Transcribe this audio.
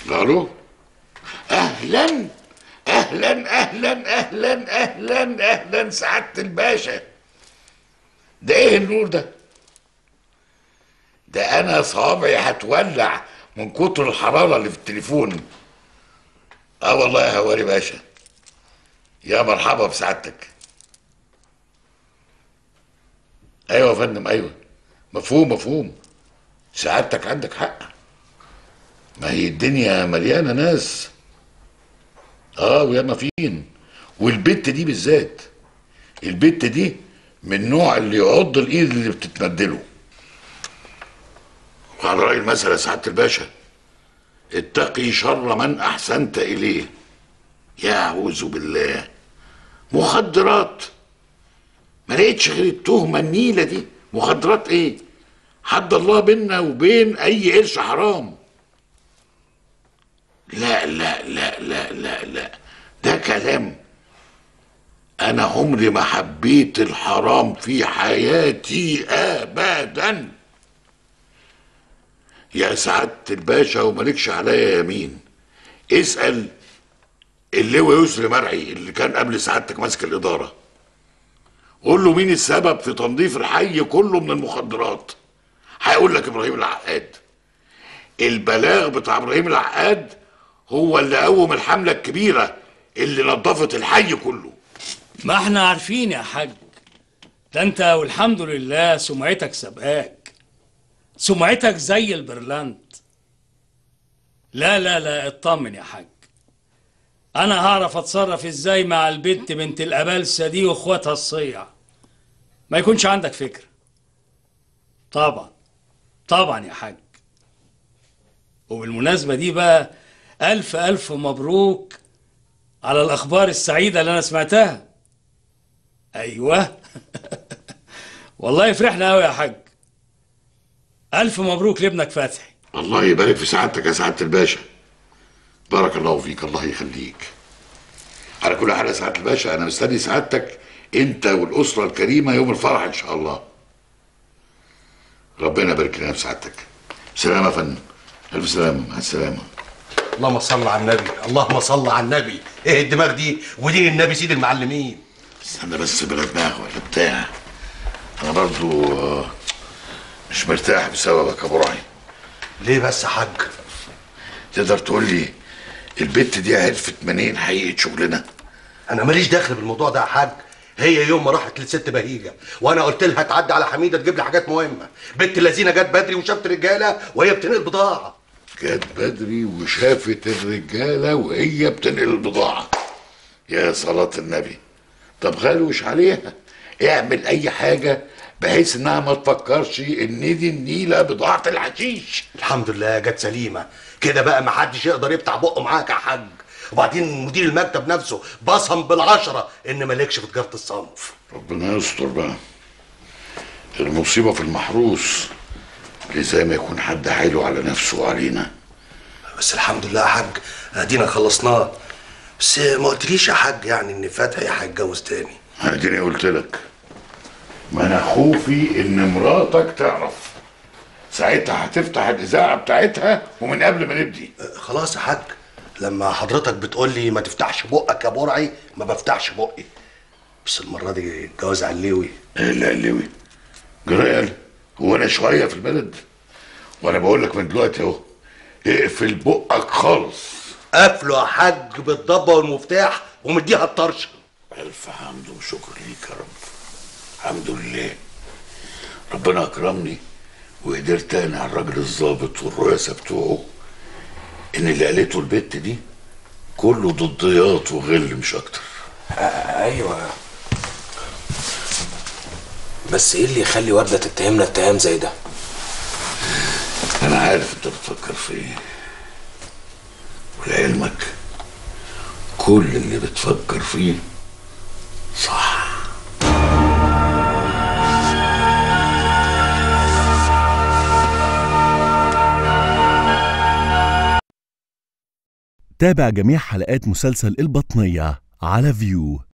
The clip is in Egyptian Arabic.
الو اهلا اهلا اهلا اهلا اهلا اهلا سعاده الباشا ده ايه النور ده ده انا صوابعي هتولع من كتر الحراره اللي في التليفون اه والله يا هواري باشا يا مرحبا بسعادتك ايوه يا فندم ايوه مفهوم مفهوم سعادتك عندك حق ما هي الدنيا مليانه ناس اه وياما فين والبت دي بالذات البت دي من النوع اللي يعض الايد اللي بتتمدله وعلى راي المثل يا سعاده الباشا اتقي شر من احسنت اليه يعوذ بالله مخدرات ما لقيتش غير التهمه النيله دي مخدرات ايه حد الله بينا وبين اي قرش حرام لا لا لا لا لا لا ده كلام انا عمري ما حبيت الحرام في حياتي ابدا يا سعادة الباشا ومالكش عليا يمين اسأل اللواء يسري مرعي اللي كان قبل سعادتك ماسك الإدارة قول له مين السبب في تنظيف الحي كله من المخدرات هيقول لك إبراهيم العقاد البلاغ بتاع إبراهيم العقاد هو اللي قوم الحملة الكبيرة اللي نظفت الحي كله ما احنا عارفين يا حاج ده انت والحمد لله سمعتك سبقاك سمعتك زي البرلنت لا لا لا اطمن يا حاج انا هعرف اتصرف ازاي مع البنت بنت الابلسه دي واخواتها الصيع ما يكونش عندك فكره طبعا طبعا يا حاج وبالمناسبه دي بقى الف الف مبروك على الاخبار السعيده اللي انا سمعتها ايوه والله فرحنا قوي يا حاج الف مبروك لابنك فتحي الله يبارك في سعادتك يا سعادة الباشا بارك الله فيك الله يخليك على كل حال يا سعادة الباشا أنا مستني سعادتك أنت والأسرة الكريمة يوم الفرح إن شاء الله ربنا يبارك لنا في سعادتك سلام يا فندم ألف سلامة مع السلامة اللهم صل على النبي اللهم صل على النبي ايه الدماغ دي ودين النبي سيد المعلمين استنى بس بلا دماغ ولا بتاع أنا برضو آه، مش مرتاح بسببك يا أبو راعي ليه بس يا حاج تقدر تقول لي البت دي عرفت منين حقيقة شغلنا انا ماليش دخل بالموضوع ده يا حاج هي يوم ما راحت للست بهيجه وانا قلت لها تعدي على حميده تجيب لي حاجات مهمه بنت اللذينه جت بدري وشافت رجاله وهي بتنقل بضاعه جت بدري وشافت الرجالة وهي بتنقل البضاعة يا صلاة النبي طب غلوش عليها اعمل أي حاجة بحيث إنها ما تفكرش إن دي النيلة بضاعة الحشيش الحمد لله جت سليمه كده بقى ما حدش يقدر يفتح بقه معاك يا حاج وبعدين مدير المكتب نفسه بصم بالعشره ان مالكش في تجاره الصنف ربنا يستر بقى المصيبة في المحروس اللي زي ما يكون حد حايله على نفسه وعلينا بس الحمد لله يا حاج ادينا خلصناه بس ما قلتليش يا حاج يعني ان فتحي هيتجوز تاني اديني قلت لك ما انا خوفي ان مراتك تعرف ساعتها هتفتح الاذاعه بتاعتها ومن قبل ما نبدي خلاص يا حاج لما حضرتك بتقول لي ما تفتحش بقك يا برعي ما بفتحش بقي بس المره دي الجواز علوي ايه اللي قلوي جرال هو انا شويه في البلد وانا بقول لك من دلوقتي اهو اقفل بقك خالص قفله يا حاج بالضبه والمفتاح ومديها الطرشه الف حمد وشكر ليك يا رب الحمد لله ربنا اكرمني وقدرت اقنع الراجل الظابط والرؤساء بتوعه ان اللي قالته البت دي كله ضديات وغل مش اكتر ايوه بس ايه اللي يخلي ورده تتهمنا اتهام زي ده انا عارف انت بتفكر في ايه ولعلمك كل اللي بتفكر فيه صح تابع جميع حلقات مسلسل البطنية على فيو